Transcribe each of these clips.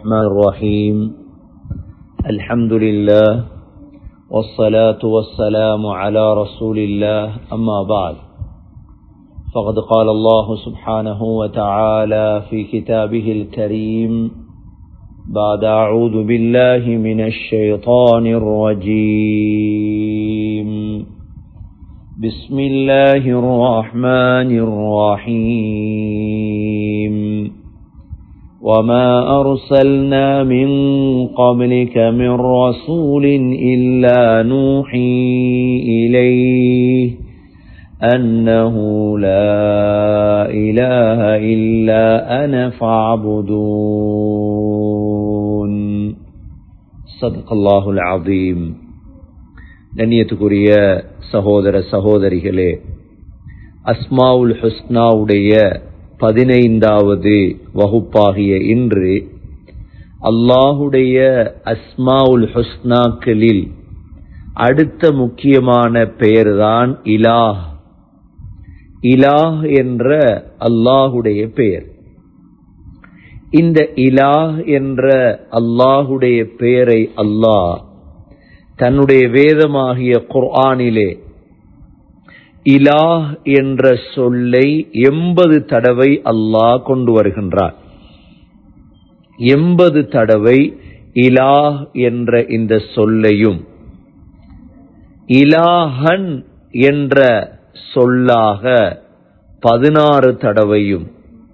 الرحمن الرحيم الحمد لله والصلاة والسلام على رسول الله أما بعد فقد قال الله سبحانه وتعالى في كتابه الكريم بعد أعوذ بالله من الشيطان الرجيم بسم الله الرحمن الرحيم وما أرسلنا من قبلك من رسول إلا نوحي إليه أنه لا إله إلا أنا فاعبدون صدق الله العظيم கண்ணியத்துக்குரிய சகோதர சகோதரிகளே அஸ்மாவுல் ஹுஸ்னாவுடைய பதினைந்தாவது வகுப்பாகிய இன்று அல்லாஹுடைய அஸ்மாவுல் ஹுஸ்னாக்களில் அடுத்த முக்கியமான பெயர்தான் இலாஹ் இலாஹ் என்ற அல்லாஹுடைய பெயர் இந்த இலாஹ் என்ற அல்லாஹுடைய பெயரை அல்லாஹ் தன்னுடைய வேதமாகிய குர்ஆனிலே இலாஹ் என்ற சொல்லை எண்பது தடவை அல்லாஹ் கொண்டு வருகின்றார் எண்பது தடவை இலாஹ் என்ற இந்த சொல்லையும் இலாஹன் என்ற சொல்லாக பதினாறு தடவையும்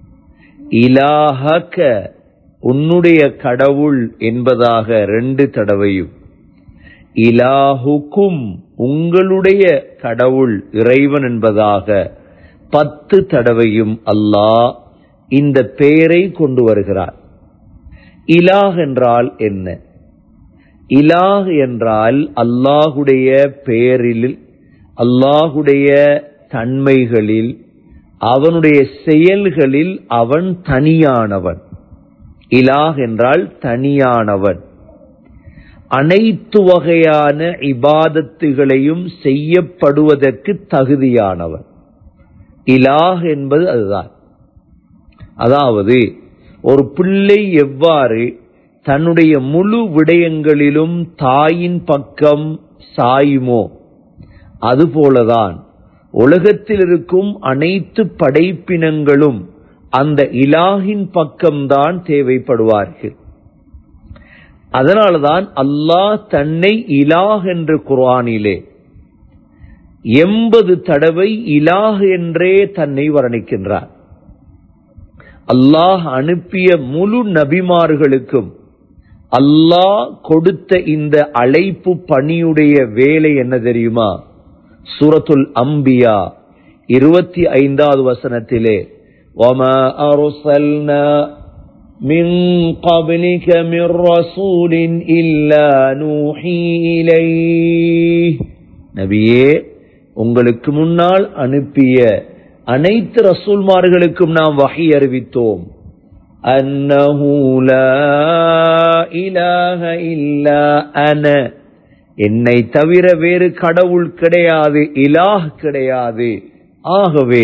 இலாஹக உன்னுடைய கடவுள் என்பதாக ரெண்டு தடவையும் இலாஹுக்கும் உங்களுடைய கடவுள் இறைவன் என்பதாக பத்து தடவையும் அல்லாஹ் இந்த பெயரை கொண்டு வருகிறார் இலாஹ் என்றால் என்ன இலாஹ் என்றால் அல்லாஹுடைய பெயரில் அல்லாஹுடைய தன்மைகளில் அவனுடைய செயல்களில் அவன் தனியானவன் இலாஹ் என்றால் தனியானவன் அனைத்து வகையான இபாதத்துகளையும் செய்யப்படுவதற்கு தகுதியானவன் இலாஹ் என்பது அதுதான் அதாவது ஒரு பிள்ளை எவ்வாறு தன்னுடைய முழு விடயங்களிலும் தாயின் பக்கம் சாயுமோ அதுபோலதான் உலகத்தில் இருக்கும் அனைத்து படைப்பினங்களும் அந்த இலாகின் பக்கம்தான் தேவைப்படுவார்கள் அதனால்தான் அல்லாஹ் தன்னை இலாஹ் என்று குர்ஆனிலே எண்பது தடவை இலாஹ் என்றே தன்னை வர்ணிக்கின்றார் அல்லாஹ் அனுப்பிய முழு நபிமார்களுக்கும் அல்லாஹ் கொடுத்த இந்த அழைப்பு பணியுடைய வேலை என்ன தெரியுமா சூரத்துல் அம்பியா இருபத்தி ஐந்தாவது வசனத்திலே وما أرسلنا من قبلك من رسول إلا نوحي إليه நபியே உங்களுக்கு முன்னால் அனுப்பிய அனைத்து ரசூல்மார்களுக்கும் நாம் வகை அறிவித்தோம் அன்னஹு லா இலாஹ இல்லா அன என்னை தவிர வேறு கடவுள் கிடையாது இலாஹ் கிடையாது ஆகவே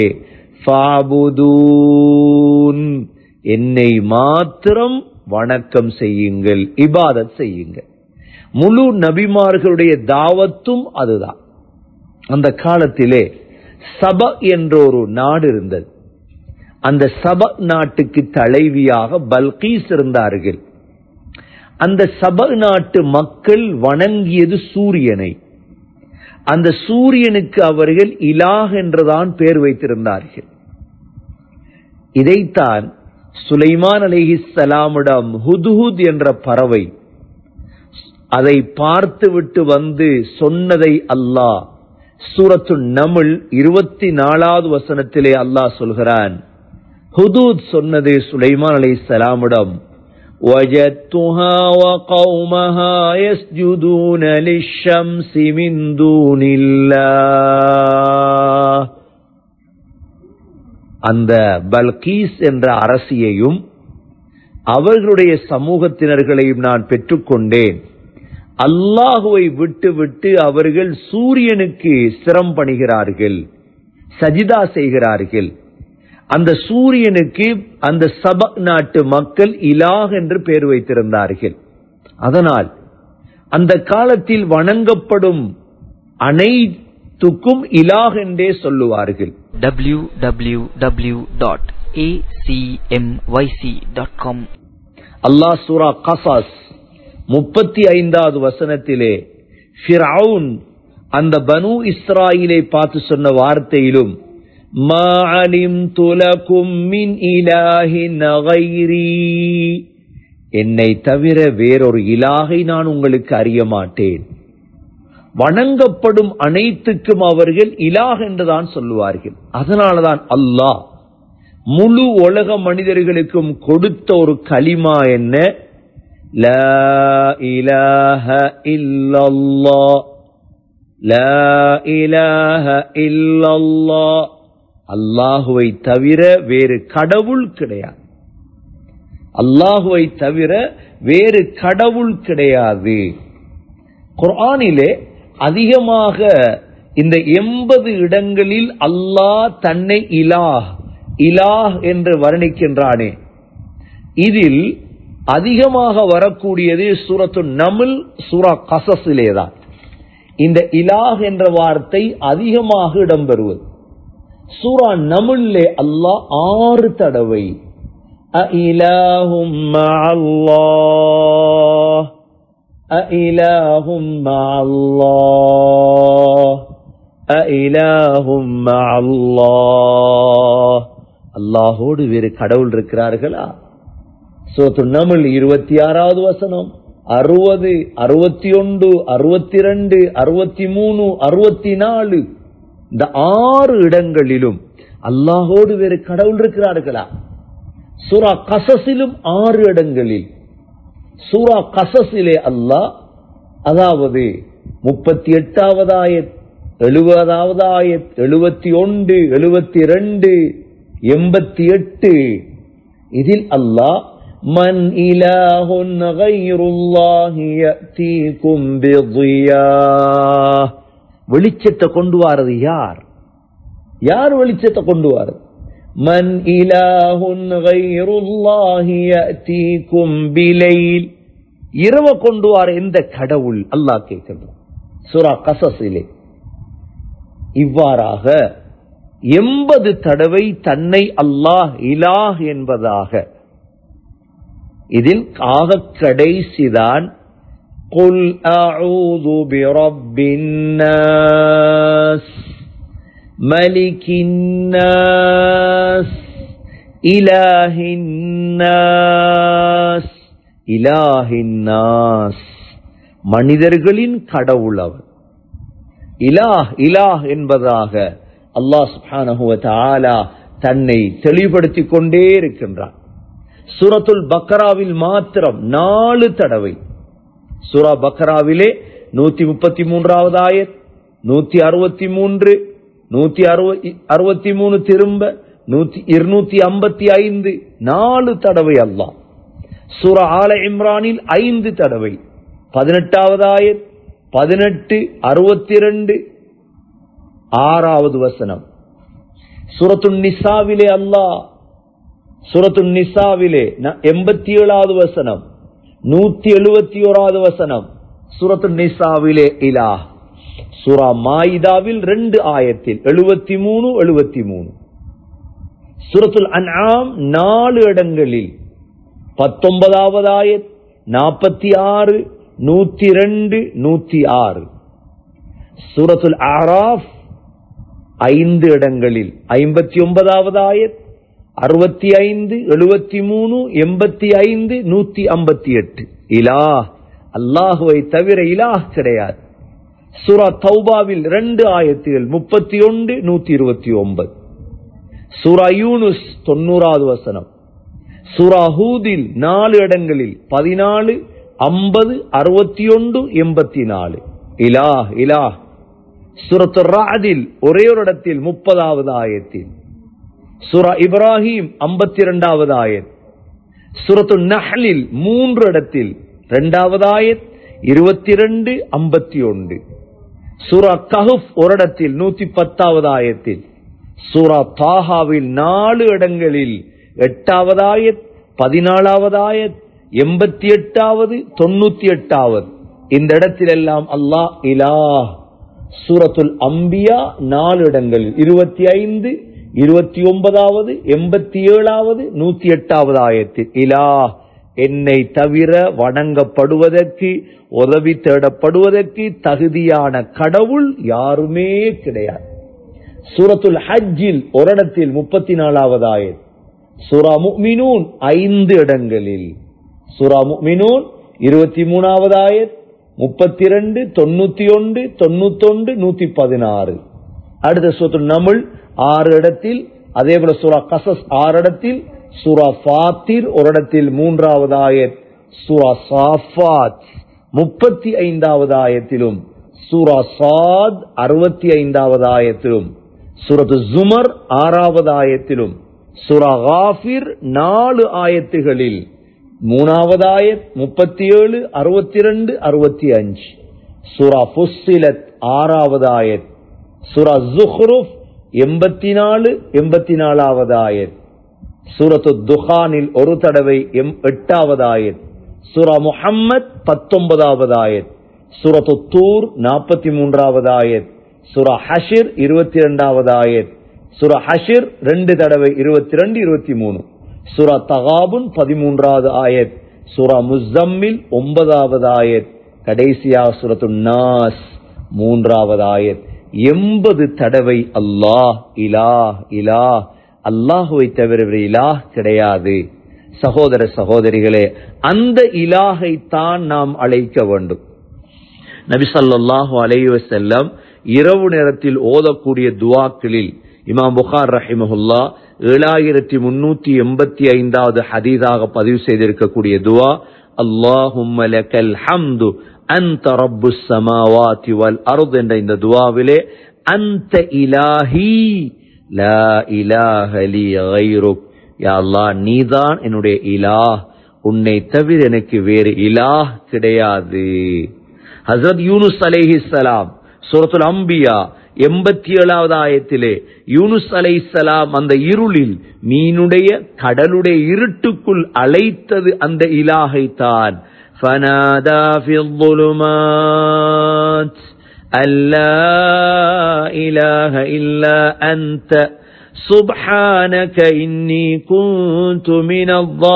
ஃபாபுதூன் என்னை மாத்திரம் வணக்கம் செய்யுங்கள் இபாதத் செய்யுங்கள் முழு நபிமார்களுடைய தாவத்தும் அதுதான் அந்த காலத்திலே சப என்ற ஒரு நாடு இருந்தது அந்த சப நாட்டுக்கு தலைவியாக பல்கீஸ் இருந்தார்கள் அந்த சப நாட்டு மக்கள் வணங்கியது சூரியனை அந்த சூரியனுக்கு அவர்கள் இலாஹ் என்றுதான் பேர் வைத்திருந்தார்கள் இதைத்தான் சுலைமான் அலிஹிஸ்லாமிடம் ஹுதுஹுத் என்ற பறவை அதை பார்த்துவிட்டு வந்து சொன்னதை அல்லாஹ் சூரத்து நமிழ் இருபத்தி நாலாவது வசனத்திலே அல்லாஹ் சொல்கிறான் ஹுதூத் சொன்னது சுலைமான் அலி சலாமிடம் وجدتها وقومها يسجدون للشمس من دون الله அந்த பல்கீஸ் என்ற அரசியையும் அவர்களுடைய சமூகத்தினர்களையும் நான் பெற்றுக்கொண்டேன் அல்லாஹுவை விட்டு விட்டு அவர்கள் சூரியனுக்கு சிரம் பணிகிறார்கள் சஜிதா செய்கிறார்கள் அந்த சூரியனுக்கு அந்த சப நாட்டு மக்கள் இலாஹ் என்று பெயர் வைத்திருந்தார்கள் அதனால் அந்த காலத்தில் வணங்கப்படும் அனைத்துக்கும் இலாஹ் என்றே சொல்லுவார்கள் www.acmyc.com அல்லாஹ் சூரா கசாஸ் முப்பத்தி ஐந்தாவது வசனத்திலே ஃபிரவுன் அந்த பனு இஸ்ராயிலை பார்த்து சொன்ன வார்த்தையிலும் "மா அலிம்து லகும் மின் இலாஹின் கைரி." என்னை தவிர வேறொரு இலாகை நான் உங்களுக்கு அறிய மாட்டேன் வணங்கப்படும் அனைத்துக்கும் அவர்கள் இலாஹ் என்றுதான் சொல்லுவார்கள் அதனாலதான் அல்லாஹ் முழு உலக மனிதர்களுக்கும் கொடுத்த ஒரு களிமா என்ன லா இலாஹ இல்லல்லாஹ் லா இலாஹ இல்லல்லாஹ் அல்லாஹுவை தவிர வேறு கடவுள் கிடையாது அல்லாஹுவை தவிர வேறு கடவுள் கிடையாது குர்ஆனிலே அதிகமாக இந்த எண்பது இடங்களில் அல்லாஹ் தன்னை இலாஹ் இலாஹ் என்று வர்ணிக்கின்றானே இதில் அதிகமாக வரக்கூடியது சூரத்து நமில் சூரா கசஸிலேதான் இந்த இலாஹ் என்ற வார்த்தை அதிகமாக இடம்பெறுவது சூரா நமில்லே அல்லாஹ் ஆறு தடவை அஇலாஹும் மஅல்லாஹ் அஇலாஹும் மஅல்லாஹ் அஇலாஹும் மஅல்லாஹ் அல்லாஹோடு வேறு கடவுள் இருக்கிறார்களா சோத்து நமிழ் இருபத்தி ஆறாவது வசனம் அறுபது அறுபத்தி ஒன்று அறுபத்தி ரெண்டு அறுபத்தி மூணு அறுபத்தி நாலு இந்த ஆறு இடங்களிலும் அல்லாஹோடு வேறு கடவுள் இருக்கிறார்களா சூரா கசஸிலும் ஆறு இடங்களில் சூரா கசஸிலே அல்லாஹ் அதாவது முப்பத்தி எட்டாவது ஆயத் எழுபதாவது ஆயத் எழுபத்தி ஒன்று எழுபத்தி ரெண்டு எண்பத்தி எட்டு இதில் அல்லாஹ் மன் இலாஹுன் கைருல்லாஹி யஅதீகும் பிضியா வெளிச்சத்தை கொண்டு வாரது யார் யார் வெளிச்சத்தை கொண்டு வாரது மன் இலாஹுன் கைருல்லாஹி யஅதீகும் பிலைல் இரவ கொண்டு வார எந்த கடவுள் அல்லாஹ் கேட்கின்றான் சூரா கசஸிலே இவ்வாறாக எண்பது தடவை தன்னை அல்லாஹ் இலாஹ் என்பதாக இதில் ஆக கடைசிதான் قل أعوذ برب الناس ملك الناس إله الناس إله الناس மனிதர்களின் கடவுள் அவர் இலாஹ் இலாஹ் என்பதாக அல்லாஹ் சுப்ஹானஹு வ தஆலா தன்னை தெளிவுபடுத்திக் கொண்டே இருக்கின்றான் சூரத்துல் பக்கராவில் மாத்திரம் நாலு தடவை சூரா பக்கராவிலே நூத்தி முப்பத்தி மூன்றாவது ஆயத் நூத்தி அறுபத்தி மூன்று நூத்தி அறுபத்தி மூணு திரும்ப நூத்தி இருநூத்தி ஐம்பத்தி ஐந்து நாலு தடவை அல்லாஹ் சூரா ஆல இம்ரானில் ஐந்து தடவை பதினெட்டாவது ஆயத் பதினெட்டு அறுபத்தி ரெண்டு ஆறாவது வசனம் சுரத்து நிசாவிலே அல்லாஹ் சுரத்து நிசாவிலே எண்பத்தி ஏழாவது வசனம் நூத்தி எழுபத்தி ஓராவது வசனம் சுரத்து நிசாவிலே இலா சுரா மாயிதாவில் ரெண்டு ஆயத்தில் எழுபத்தி மூணு எழுபத்தி மூணு சுரத்துல் அன்ஆம் நாலு இடங்களில் பத்தொன்பதாவது ஆயத் நாற்பத்தி ஆறு நூத்தி ரெண்டு நூத்தி ஆறு சூரத்துல் ஆராஃப் ஐந்து இடங்களில் ஐம்பத்தி ஒன்பதாவது ஆயத் அறுபத்தி ஐந்து எழுபத்தி மூணு எண்பத்தி ஐந்து நூத்தி ஐம்பத்தி எட்டு இலாஹ் அல்லாஹுவை தவிர இலாஹ் கிடையாது சூரா தௌபாவில் ரெண்டு ஆயத்துகள் முப்பத்தி ஒன்று நூத்தி இருபத்தி ஒன்பது சூரா யூனுஸ் தொண்ணூறாவது வசனம் சூரா ஹூதில் நாலு இடங்களில் பதினாலு ஐம்பது அறுபத்தி ஒன்று எண்பத்தி நாலு இலாஹ் இலாஹ் சுரத்து ராதில் ஒரே ஒரு இடத்தில் முப்பதாவது ஆயத்தில் சுரா இப்ராஹிம் ஐம்பத்தி இரண்டாவது ஆயத் சுரத்து நஹலில் மூன்று இடத்தில் இரண்டாவது ஆயத் இருபத்தி ரெண்டு ஐம்பத்தி ஒன்று சுரா கஹுப் ஒரு இடத்தில் நூத்தி பத்தாவது ஆயத்தில் சூரா தாஹாவில் நாலு இடங்களில் எட்டாவது ஆயத் பதினாலாவது ஆயத் எண்பத்தி எட்டாவது தொண்ணூத்தி எட்டாவது இந்த இடத்திலெல்லாம் அல்லாஹ் இலாஹ் சூரத்துல் அம்பியா நாலு இடங்களில் இருபத்தி ஐந்து இருபத்தி ஒன்பதாவது எண்பத்தி ஏழாவது நூத்தி எட்டாவது ஆயத்தில் இலாஹ் என்னை தவிர வணங்கப்படுவதற்கு உதவி தேடப்படுவதற்கு தகுதியான கடவுள் யாருமே கிடையாது சூரத்துல் ஹஜ்ஜில் ஒரு இடத்தில் முப்பத்தி நாலாவது ஆயத் சூரா முக்மினூன் ஐந்து இடங்களில் சூரா முக்மினூன் இருபத்தி மூணாவது ஆயத் முப்பத்தி ரெண்டு தொண்ணூத்தி ஒன்று தொண்ணூத்தொன்று நூத்தி பதினாறு அடுத்த சூரத்துல் நமுல் ஆறு இடத்தில் அதே போல சூரா கசஸ் ஆறு இடத்தில் சூரா ஃபாத்திர் ஒரு இடத்தில் மூன்றாவது ஆயத் சூரா சாஃபாத் முப்பத்தி ஐந்தாவது ஆயத்திலும் சூரா சாத் அறுபத்தி ஐந்தாவது ஆயத்திலும் சூரத்து ஜுமர் ஆறாவது ஆயத்திலும் சூரா காஃபிர் நாலு ஆயத்துகளில் மூணாவது ஆயத் முப்பத்தி ஏழு அறுபத்தி ரெண்டு அறுபத்தி அஞ்சு சூரா புஸ்ஸிலத் ஆறாவது ஆயத் சூரா ஜுஹ்ருப் எண்பத்தி நாலு எண்பத்தி நாலாவது ஆயத் சூரத்து துஹானில் ஒரு தடவை எம் எட்டாவது ஆயத் சூரா முஹம்மத் பத்தொன்பதாவது ஆயத் சூரத்து தூர் நாற்பத்தி மூன்றாவது ஆயத் சூரா ஹஷிர் இருபத்தி இரண்டாவது ஆயத் சூரா ஹஷிர் ரெண்டு தடவை இருபத்தி ரெண்டு இருபத்தி மூணு சூரா தகாபுன் பதிமூன்றாவது ஆயத் சூரா முசம்மில் ஒன்பதாவது ஆயத் கடைசியாக சூரத்து நாஸ் மூன்றாவது ஆயத் எண்பது தடவை அல்லாஹ் இலாஹ் இலாஹ் அல்லாஹுவை தவிர வேறு இலாஹ் கிடையாது சகோதர சகோதரிகளே அந்த இலாகை தான் நாம் அழைக்க வேண்டும் நபி ஸல்லல்லாஹு அலைஹி வஸல்லம் இரவு நேரத்தில் ஓதக்கூடிய துவாக்களில் இமாம் புகார் ரஹிமஹுல்லா ஏழாயிரத்தி முன்னூத்தி எண்பத்தி ஐந்தாவது ஹதீதாக பதிவு செய்திருக்கக்கூடிய துவா அல்லாஹும்ம லக்கல் ஹம்து அன்த ரப்புஸ் ஸமாவாதி வல் அர்த் என்ற இந்த துவாவிலே அன்த இலாஹி லா இலாஹ லி கைருக் யா அல்லாஹ் நீதான் என்னுடைய இலாஹ் உன்னை தவிர எனக்கு வேறு இலாஹ் கிடையாது ஹசரத் யூனுஸ் அலைஹிஸ்ஸலாம் சூரத்துல் அம்பியா எண்பத்தி ஏழாவது ஆயத்திலே யூனுஸ் அலைஹிஸ்ஸலாம் அந்த இருளில் மீனுடைய கடலுடைய இருட்டுக்குள் அழைத்தது அந்த இலாகை தான் فنادى في الظلمات أن لا إله إلا أنت سبحانك إني كنت من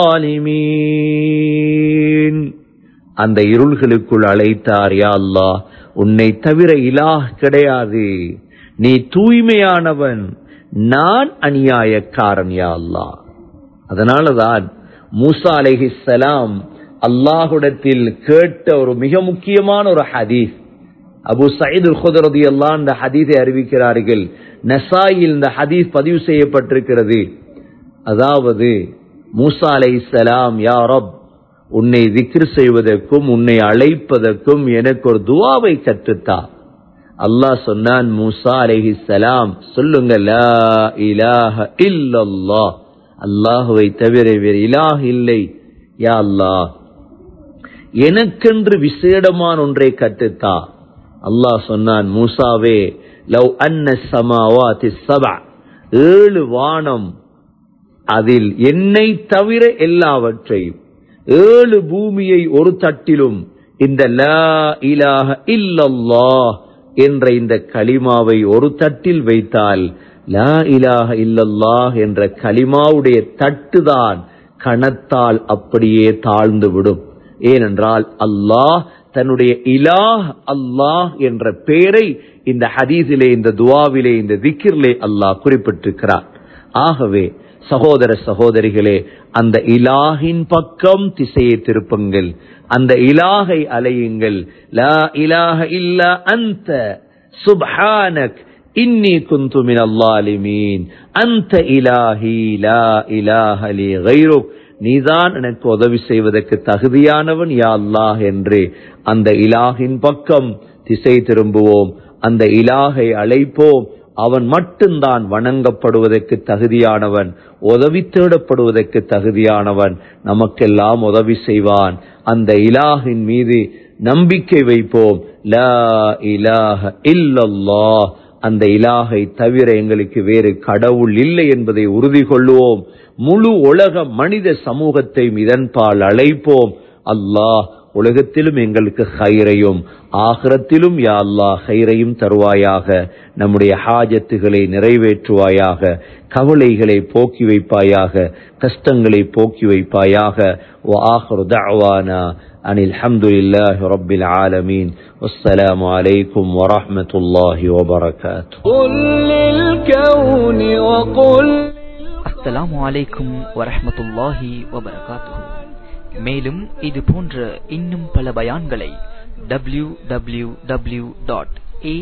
الظالمين அந்த இருள்களுக்குள் அழைத்தார் யா அல்லாஹ் உன்னை தவிர இலாஹ் கிடையாது நீ தூய்மையானவன் நான் அநியாயக்காரன் யா அல்லாஹ் அதனாலதான் மூசா அலைஹிஸ்ஸலாம் அல்லாஹுடத்தில் கேட்ட ஒரு மிக முக்கியமான ஒரு ஹதீஸ் அபு சயீது குதரதி எல்லாம் இந்த ஹதீஸை அறிவிக்கிறார்கள் நசாயில் இந்த ஹதீஸ் பதிவு செய்யப்பட்டிருக்கிறது அதாவது மூசா அலைஹிஸ்ஸலாம் யா ரப் உன்னை திக்ர் செய்வதற்கும் உன்னை அழைப்பதற்கும் எனக்கு ஒரு துவாவை கற்றுத்தா அல்லாஹ் சொன்னான் மூசா அலைஹிஸ்ஸலாம் சொல்லுங்க லா இலாஹ இல்லல்லாஹ் அல்லாஹுவை தவிர வேறு இலாஹ் இல்லை யா அல்லாஹ் எனக்கென்று விசேடமான ஒன்றை கற்றுத்தா அல்லாஹ் சொன்னான் மூசாவே லவ் அன்ன சமாவாதி சபா ஏழு வானம் அதில் என்னை தவிர எல்லாவற்றையும் ஏழு பூமியை ஒரு தட்டிலும் இந்த லா இலாஹ இல்லல்லாஹ் என்ற இந்த கலிமாவை ஒரு தட்டில் வைத்தால் லா இலாஹ இல்லல்லாஹ் என்ற கலிமாவுடைய தட்டுதான் கணத்தால் அப்படியே தாழ்ந்து விடும் ஏனென்றால் அல்லாஹ் தன்னுடைய இலாஹ் அல்லாஹ் என்ற பெயரை இந்த ஹதீஸிலே இந்த துவாவிலே இந்த திக்கிரிலே அல்லாஹ் குறிப்பிட்டிருக்கிறார் ஆகவே சகோதர சகோதரிகளே அந்த இலாஹின் பக்கம் திசையை திருப்புங்கள் அந்த இலாகை அலையுங்கள் லா இலாஹ இல்லா அந்த சுப்ஹானக் இன்னி குந்து மின் அல்லாலிமீன் அந்த இலாஹி லா இலாஹ லி கைருக் நீதான் எனக்கு உதவி செய்வதற்கு தகுதியானவன் யா அல்லாஹ் என்று அந்த இலாகின் பக்கம் திசை திரும்புவோம் அந்த இலாகை அழைப்போம் அவன் மட்டும்தான் வணங்கப்படுவதற்கு தகுதியானவன் உதவி தேடப்படுவதற்கு தகுதியானவன் நமக்கெல்லாம் உதவி செய்வான் அந்த இலாகின் மீது நம்பிக்கை வைப்போம் லா இலாஹ இல்லல்லாஹ் அந்த இலாகை தவிர எங்களுக்கு வேறு கடவுள் இல்லை என்பதை உறுதி கொள்வோம் முழு உலக மனித சமூகத்தை இதன்பால் அழைப்போம் அல்லாஹ் உலகத்திலும் எங்களுக்கு ஹைரையும் ஆகிரத்திலும் யா அல்லாஹ் ஹைரையும் தருவாயாக நம்முடைய ஹாஜத்துகளை நிறைவேற்றுவாயாக கவலைகளை போக்கி வைப்பாயாக கஷ்டங்களை போக்கி வைப்பாயாக وآخر دعوانا أن الحمد لله رب العالمين والسلام عليكم ورحمة الله وبركاته قل للكون وقل அஸ்ஸலாமு அலைக்கும் வரஹ்மத்துல்லாஹி வபரகாத்துஹு மேலும் இது போன்ற இன்னும் பல பயான்களை W W W dot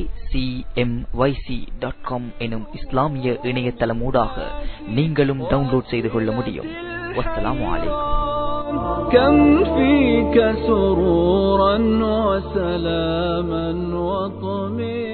dot com எனும் இஸ்லாமிய இணையதளமூடாக நீங்களும் டவுன்லோட் செய்து கொள்ள முடியும் வஸ்ஸலாமு அலைக்கும் كم فيك سرورا وسلاما وطمئنا